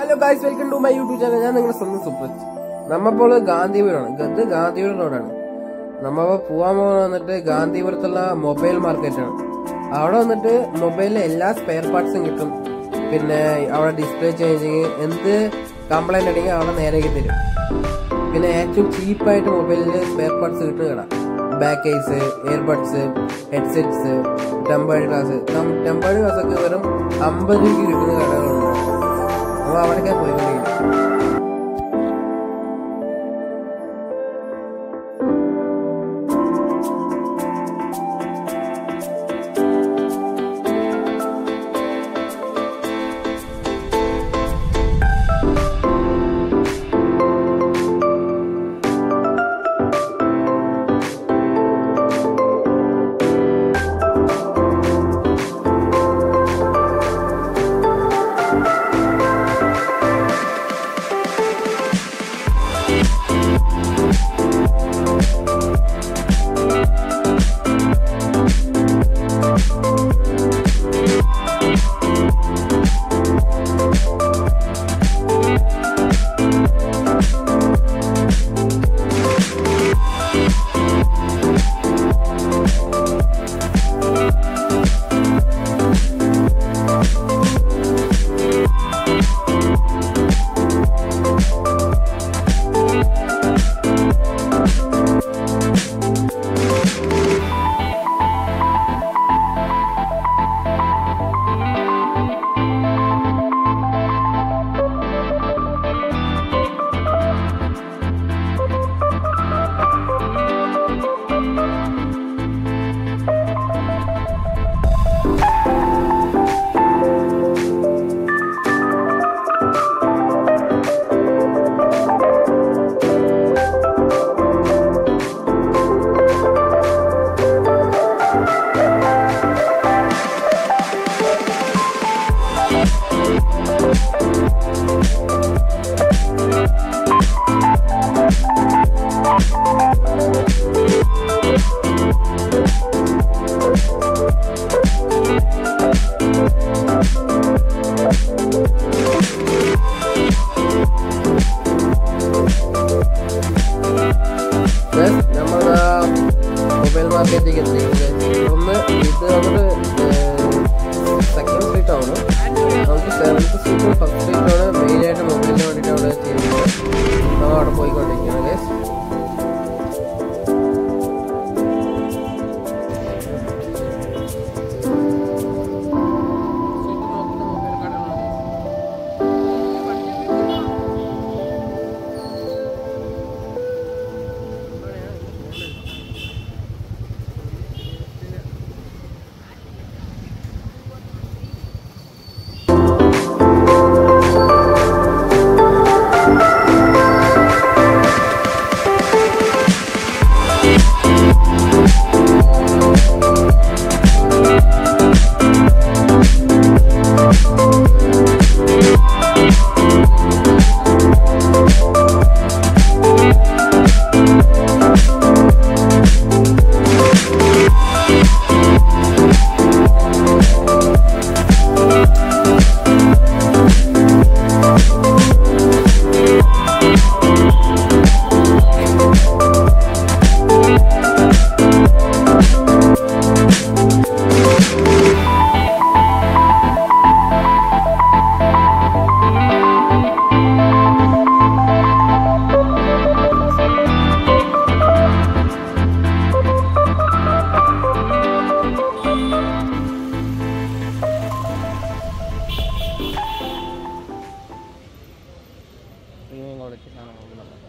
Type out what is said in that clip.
hello guys welcome to my YouTube channel ഞാൻ നിങ്ങളുടെ സ്വന്തം സുപ്രജ് നമ്മപ്പോൾ ഗാന്ധിപുരമാണ് ഇത് ഗാന്ധിപുരം റോഡാണ് നമ്മ പോവാൻ പോകുന്ന വന്നിട്ട് ഗാന്ധിപുരത്തുള്ള മൊബൈൽ മാർക്കറ്റാണ് അവിടെ വന്നിട്ട് മൊബൈലിലെ എല്ലാ സ്പെയർ പാർട്സും കിട്ടും പിന്നെ അവിടെ ഡിസ്പ്ലേ ചേഞ്ചിങ് എന്ത് കംപ്ലൈന്റ് ഉണ്ടെങ്കിൽ അവിടെ നേരേക്ക് തരും പിന്നെ ഏറ്റവും ചീപ്പായിട്ട് മൊബൈലിൽ സ്പെയർ പാർട്സ് കിട്ടുന്ന കട back case earbuds headsets tempered glass tempered glass ഒക്കെ വെറും അമ്പത് രൂപയ്ക്ക് കിട്ടുന്ന കടകളുണ്ട് നമ്മൾ അവിടേക്കാണ് പോയിക്കൊണ്ടിരിക്കുന്നത് നമ്മൾ മൊബൈൽ മാർക്കറ്റിലേക്ക് എത്തി ഒന്ന് ഇത് വന്നിട്ട് സെക്കൻഡ് സ്ട്രീറ്റ് ആണ് നമുക്ക് സെവൻത്ത് സ്ട്രീറ്റ് ഫസ്റ്റ് സ്ട്രീറ്റാണ് മെയിനായിട്ട് മൊബൈലിന് വേണ്ടിയിട്ട് അവിടെ ചെയ്യുന്നത് നമ്മൾ അവിടെ പോയിക്കൊണ്ടിരിക്കുകയാണ് ഗൈസ് പ്രീമിയം ക്വാളിറ്റിയിലാണ് നോക്കുന്നത്